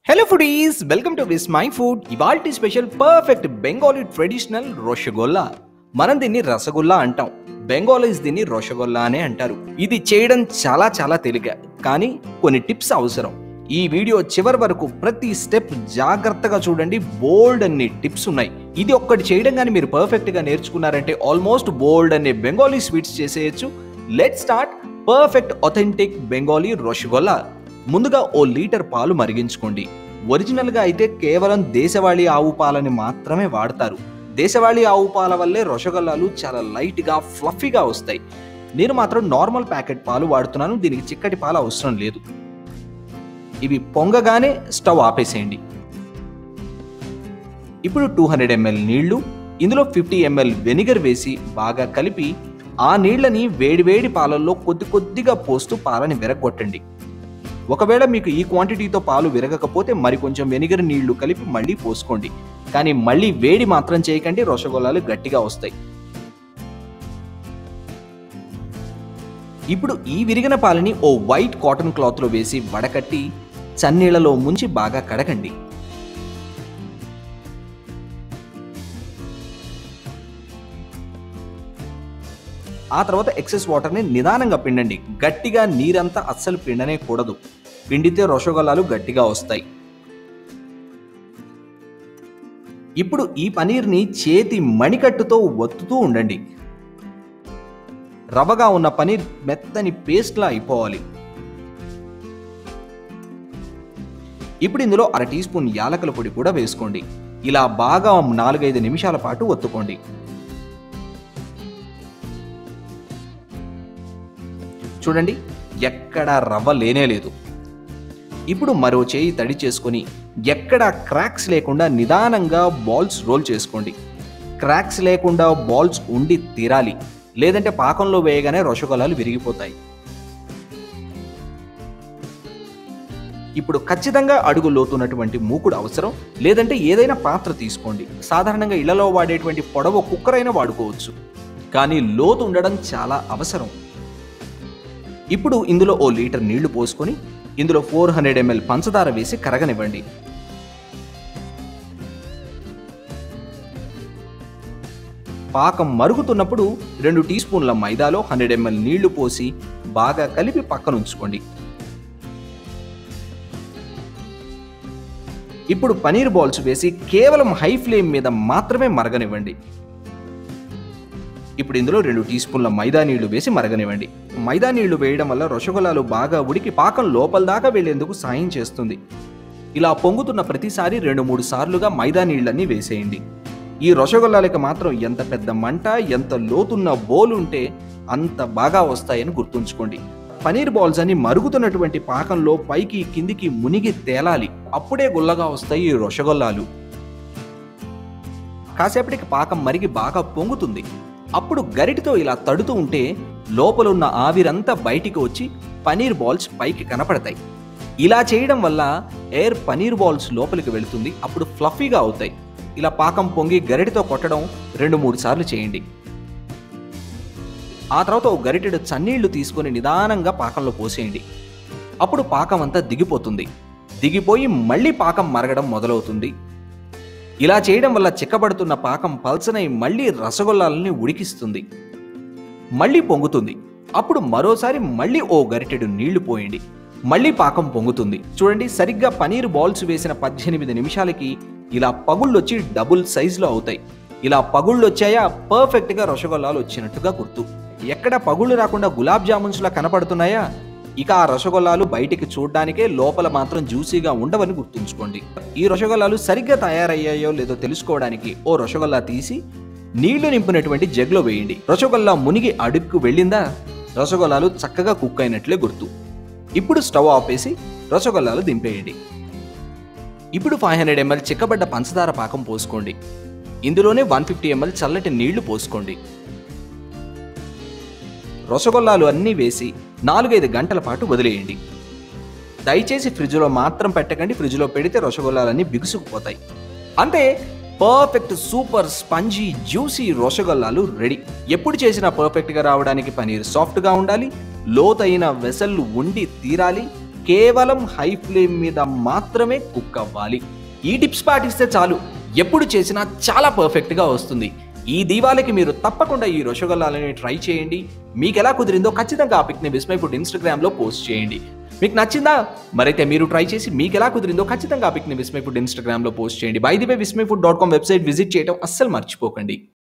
hello foodies welcome to Vismai food ఇవాల్టి special perfect Bengali traditional rosogolla మనం దీన్ని రసగుల్లా అంటాం బెంగాలీస్ దీన్ని రొషగొల్లా అనే అంటారు ఇది చేయడం చాలా చాలా తేలిక కానీ కొన్ని టిప్స్ అవసరం ఈ వీడియో చివరి వరకు ప్రతి స్టెప్ జాగ్రత్తగా చూడండి బోల్డ్ అన్ని టిప్స్ ఉన్నాయి ఇది ఒక్కటి చేయడం కానీ మీరు పర్ఫెక్ట్ గా నేర్చుకున్నారంటే ఆల్మోస్ట్ బోల్డ్ అనే బెంగాలీ స్వీట్స్ చేసేయచ్చు let start perfect authentic Bengali rosogolla ముందుగా ఓ లీటర్ పాలు మరిగించుకోండి ఒరిజినల్గా అయితే కేవలం దేశవాళీ ఆవు పాలని మాత్రమే వాడతారు దేశవాళీ ఆవు పాల వల్లే రసగొల్లాలు చాలా లైట్గా ఫ్లఫీగా వస్తాయి నేను మాత్రం నార్మల్ ప్యాకెట్ పాలు వాడుతున్నాను దీనికి చిక్కటి పాలు అవసరం లేదు ఇవి పొంగగానే స్టవ్ ఆపేసేయండి ఇప్పుడు టూ హండ్రెడ్ ఎంఎల్ నీళ్లు ఇందులో ఫిఫ్టీ ఎంఎల్ వెనిగర్ వేసి బాగా కలిపి ఆ నీళ్ళని వేడివేడి పాలల్లో కొద్ది కొద్దిగా పోస్తూ పాలని విరగొట్టండి ఒకవేళ మీకు ఈ క్వాంటిటీతో పాలు విరగకపోతే మరి కొంచెం వెనిగర్ నీళ్లు కలిపి మళ్ళీ పోసుకోండి కానీ మళ్ళీ వేడి మాత్రం చేయకండి రసగొల్లాలు గట్టిగా వస్తాయి ఇప్పుడు ఈ విరిగిన పాలని ఓ వైట్ కాటన్ క్లాత్లో వేసి వడకట్టి చన్నీళ్లలో ముంచి బాగా కడగండి ఆ తర్వాత ఎక్సెస్ వాటర్ని నిదానంగా పిండండి గట్టిగా నీరంతా అస్సలు పిండనే కూడదు పిండితే రసగొల్లాలు గట్టిగా వస్తాయి ఇప్పుడు ఈ పనీర్ని చేతి మణికట్టుతో ఒత్తుతూ ఉండండి రవ్వగా ఉన్న పనీర్ మెత్తని పేస్ట్లా అయిపోవాలి ఇప్పుడు ఇందులో అర టీ స్పూన్ యాలకుల పొడి కూడా వేసుకోండి ఇలా బాగా నాలుగైదు నిమిషాల పాటు ఒత్తుకోండి చూడండి ఎక్కడ రవ్వ లేనే లేదు ఇప్పుడు మరో చేయి తడి చేసుకొని ఎక్కడ క్రాక్స్ లేకుండా నిదానంగా బాల్స్ రోల్ చేసుకోండి క్రాక్స్ లేకుండా బాల్స్ ఉండి తీరాలి లేదంటే పాకంలో వేయగానే రసగొల్లాలు విరిగిపోతాయి ఇప్పుడు ఖచ్చితంగా అడుగు లోతున్నటువంటి మూకుడు అవసరం లేదంటే ఏదైనా పాత్ర తీసుకోండి సాధారణంగా ఇళ్లలో వాడేటువంటి పొడవు కుక్కర్ అయినా వాడుకోవచ్చు కానీ లోతు ఉండడం చాలా అవసరం ఇప్పుడు ఇందులో ఓ లీటర్ నీళ్లు పోసుకొని ఇందులో ఫోర్ హండ్రెడ్ ఎంఎల్ పంచదార వేసి కరగనివ్వండి పాకం మరుగుతున్నప్పుడు రెండు టీ స్పూన్ల మైదాలో హండ్రెడ్ ఎంఎల్ నీళ్లు పోసి బాగా కలిపి పక్కన ఉంచుకోండి ఇప్పుడు పనీర్ బాల్స్ వేసి కేవలం హై ఫ్లేమ్ మీద మాత్రమే మరగనివ్వండి ఇప్పుడు ఇందులో రెండు టీ స్పూన్ల మైదా నీళ్లు వేసి మరగనివ్వండి మైదా నీళ్లు వేయడం వల్ల రసగుల్లాలు బాగా ఉడికి పాకం లోపల దాకా వెళ్లేందుకు సాయం చేస్తుంది ఇలా పొంగుతున్న ప్రతిసారి రెండు మూడు సార్లుగా మైదా నీళ్ళన్నీ వేసేయండి ఈ రసగుల్లాలకి మాత్రం ఎంత పెద్ద మంట ఎంత లోతున్న బోల్ ఉంటే అంత బాగా వస్తాయని గుర్తుంచుకోండి పనీర్ బాల్స్ అని మరుగుతున్నటువంటి పాకంలో పైకి కిందికి మునిగి తేలాలి అప్పుడే గుల్లగా వస్తాయి ఈ రసగుల్లాలు కాసేపటికి పాకం మరిగి బాగా పొంగుతుంది అప్పుడు గరిటితో ఇలా తడుతూ ఉంటే లోపలున్న ఆవిరంతా బయటికి వచ్చి పనీర్ బాల్స్ పైకి కనపడతాయి ఇలా చేయడం వల్ల ఎయిర్ పనీర్ బాల్స్ లోపలికి వెళుతుంది అప్పుడు ఫ్లఫీగా అవుతాయి ఇలా పాకం పొంగి గరిటితో కొట్టడం రెండు మూడు సార్లు చేయండి ఆ తర్వాత ఒక గరిటెడు చన్నీళ్లు తీసుకొని నిదానంగా పాకంలో పోసేయండి అప్పుడు పాకం అంతా దిగిపోతుంది దిగిపోయి మళ్ళీ పాకం మరగడం మొదలవుతుంది ఇలా చేయడం వల్ల చిక్కబడుతున్న పాకం పల్చనై మళ్ళీ రసగొల్లాలని ఉడికిస్తుంది మళ్ళీ పొంగుతుంది అప్పుడు మరోసారి మళ్ళీ ఓ గరిటెడు నీళ్లు పోయండి మళ్ళీ పాకం పొంగుతుంది చూడండి సరిగ్గా పనీర్ బాల్స్ వేసిన పద్దెనిమిది నిమిషాలకి ఇలా పగుళ్ళొచ్చి డబుల్ సైజులో అవుతాయి ఇలా పగుళ్ళు వచ్చాయా పర్ఫెక్ట్గా రసగొల్లాలు వచ్చినట్టుగా గుర్తు ఎక్కడ పగుళ్ళు రాకుండా గులాబ్ జామున్స్లా కనపడుతున్నాయా ఇక ఆ రసగొల్లాలు బయటికి చూడడానికే లోపల మాత్రం జ్యూసీగా ఉండవని గుర్తుంచుకోండి ఈ రసగొల్లాలు సరిగ్గా తయారయ్యాయో లేదో తెలుసుకోవడానికి ఓ రసగొల్లా తీసి నీళ్లు నింపినటువంటి జగ్లో వేయండి రసగొల్లా మునిగి అడుక్కు వెళ్ళిందా రసగొల్లాలు చక్కగా కుక్ అయినట్లే గుర్తు ఇప్పుడు స్టవ్ ఆపేసి రసగొల్లాలు దింపేయండి ఇప్పుడు ఫైవ్ హండ్రెడ్ ఎంఎల్ చిక్కబడ్డ పంచదార పాకం పోసుకోండి ఇందులోనే వన్ ఫిఫ్టీ ఎంఎల్ చల్లటి నీళ్లు పోసుకోండి రసగొల్లాలు అన్నీ వేసి నాలుగైదు గంటల పాటు వదిలేయండి దయచేసి ఫ్రిడ్జ్లో మాత్రం పెట్టకండి ఫ్రిడ్జ్లో పెడితే రసగొల్లాలన్నీ బిగుసుకుపోతాయి అంతే పర్ఫెక్ట్ సూపర్ స్పంజీ జ్యూసీ రసగొల్లాలు రెడీ ఎప్పుడు చేసినా పర్ఫెక్ట్గా రావడానికి పనీర్ సాఫ్ట్గా ఉండాలి లోతైన వెసళ్ళు ఉండి తీరాలి కేవలం హై ఫ్లేమ్ మీద మాత్రమే కుక్ అవ్వాలి ఈ టిప్స్ పాటిస్తే చాలు ఎప్పుడు చేసినా చాలా పర్ఫెక్ట్గా వస్తుంది ఈ దీవాళికి మీరు తప్పకుండా ఈ రసగొల్లాలని ట్రై చేయండి మీకు ఎలా కుదిరిందో ఖచ్చితంగా ఆ పిక్ని విస్మై ఫుడ్ ఇన్స్టాగ్రామ్లో పోస్ట్ చేయండి మీకు నచ్చిందా మరైతే మీరు ట్రై చేసి మీకు ఎలా కుదిరిందో ఖచ్చితంగా ఆ పిక్ని విస్మై ఫుడ్ ఇన్స్టాగ్రామ్లో పోస్ట్ చేయండి by the way Vismai food dot com website visit చేయడం అస్సలు మర్చిపోకండి